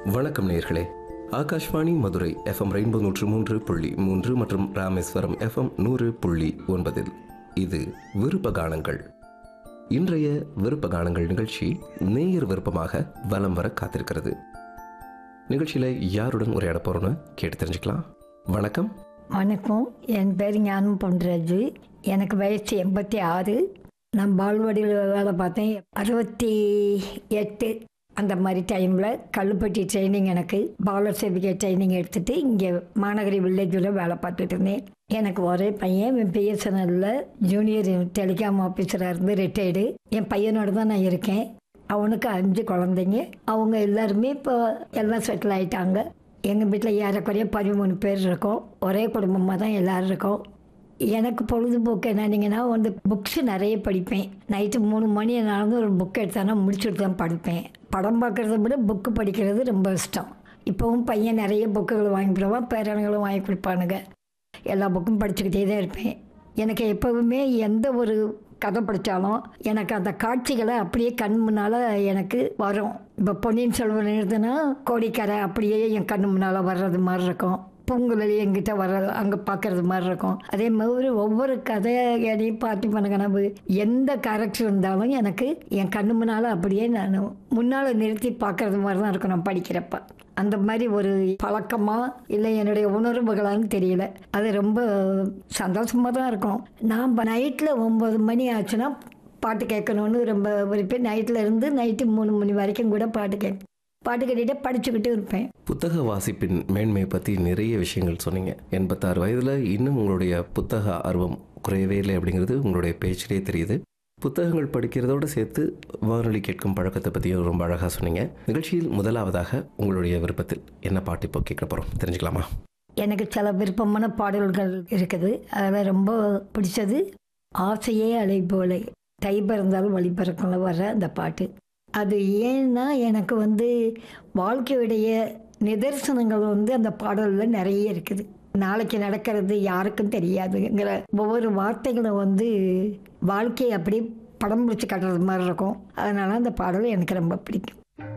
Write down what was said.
வணக்கம் நேர்களே Akashvani Madurai FM rainbow நூற்று மூன்று புள்ளி மூன்று மற்றும் ராமேஸ்வரம் எஃப்எம் நூறு புள்ளி ஒன்பதில் இது விருப்ப கானங்கள் இன்றைய விருப்ப கானங்கள் நிகழ்ச்சி நேயர் விருப்பமாக வலம் வர காத்திருக்கிறது நிகழ்ச்சியில் யாருடன் உரையாட போறோம்னு கேட்டு தெரிஞ்சுக்கலாம் வணக்கம் வணக்கம் என் பேர் ஞானம் பொன்ராஜு எனக்கு வயசு எண்பத்தி ஆறு நான் பால்வாடியில் வேலை பார்த்தேன் அறுபத்தி எட்டு அந்த மாதிரி டைமில் கல்லுப்பட்டி ட்ரைனிங் எனக்கு பாலர் சேவிகை ட்ரைனிங் எடுத்துட்டு இங்கே மாநகரி வில்லேஜில் வேலை பார்த்துட்டு இருந்தேன் எனக்கு ஒரே பையன் பிஎஸ்என்எல்ல ஜூனியர் டெலிகாம் ஆஃபீஸராக இருந்து ரிட்டையர்டு என் பையனோட தான் நான் இருக்கேன் அவனுக்கு அஞ்சு குழந்தைங்க அவங்க எல்லாருமே இப்போ எல்லாம் செட்டில் ஆயிட்டாங்க எங்கள் வீட்டில் ஏறக்குறைய பதிமூணு பேர் இருக்கோம் ஒரே குடும்பமாக தான் எல்லாரும் இருக்கோம் எனக்கு பொழுதுபோக்கு என்னன்னீங்கன்னா வந்து புக்ஸ் நிறைய படிப்பேன் நைட்டு மூணு மணி ஆனாலும் ஒரு புக் எடுத்தானா முடிச்சுட்டு தான் படிப்பேன் படம் பார்க்குறத விட புக்கு படிக்கிறது ரொம்ப இஷ்டம் இப்போவும் பையன் நிறைய புக்குகள் வாங்கி கொடுப்பான் பேரனுங்களும் வாங்கி கொடுப்பானுங்க எல்லா புக்கும் படிச்சுக்கிட்டே தான் இருப்பேன் எனக்கு எப்போவுமே எந்த ஒரு கதை படித்தாலும் எனக்கு அந்த காட்சிகளை அப்படியே கண் முன்னால் எனக்கு வரும் இப்போ பொன்னியின் செல்வன் எழுதுனா கோடிக்கரை அப்படியே என் கண் முன்னால் வர்றது மாதிரி இருக்கும் பூங்குழலி எங்கிட்ட வர அங்கே பார்க்கறது மாதிரி இருக்கும் அதே மாதிரி ஒவ்வொரு கதையையும் பார்த்து பண்ண கனவு எந்த கேரக்டர் இருந்தாலும் எனக்கு என் கண்ணு முன்னால் அப்படியே நான் முன்னால் நிறுத்தி பார்க்கறது மாதிரி தான் இருக்கும் நான் படிக்கிறப்ப அந்த மாதிரி ஒரு பழக்கமா இல்லை என்னுடைய உணர்வுகளான்னு தெரியல அது ரொம்ப சந்தோஷமாக தான் இருக்கும் நான் நைட்டில் ஒம்பது மணி ஆச்சுன்னா பாட்டு கேட்கணுன்னு ரொம்ப விருப்பம் நைட்டில் இருந்து நைட்டு மூணு மணி வரைக்கும் கூட பாட்டு கேட்க பாட்டு கேட்டுகிட்டே படிச்சுக்கிட்டு இருப்பேன் புத்தக வாசிப்பின் மேன்மை பற்றி நிறைய விஷயங்கள் சொன்னீங்க எண்பத்தாறு வயதில் இன்னும் உங்களுடைய புத்தக ஆர்வம் குறையவே இல்லை அப்படிங்கிறது உங்களுடைய பேச்சிலே தெரியுது புத்தகங்கள் படிக்கிறதோடு சேர்த்து வானொலி கேட்கும் பழக்கத்தை பற்றியும் ரொம்ப அழகாக சொன்னீங்க நிகழ்ச்சியில் முதலாவதாக உங்களுடைய விருப்பத்தில் என்ன பாட்டு இப்போ கேட்க போகிறோம் தெரிஞ்சுக்கலாமா எனக்கு சில விருப்பமான பாடல்கள் இருக்குது அதில் ரொம்ப பிடிச்சது ஆசையே அலை போல தை பிறந்தால் வழி பிறக்கும்ல வர்ற அந்த பாட்டு அது ஏன்னா எனக்கு வந்து வாழ்க்கையுடைய நிதர்சனங்கள் வந்து அந்த பாடலில் நிறைய இருக்குது நாளைக்கு நடக்கிறது யாருக்கும் தெரியாதுங்கிற ஒவ்வொரு வார்த்தைகளும் வந்து வாழ்க்கையை அப்படியே படம் பிடிச்சி காட்டுறது மாதிரி இருக்கும் அதனால அந்த பாடல் எனக்கு ரொம்ப பிடிக்கும்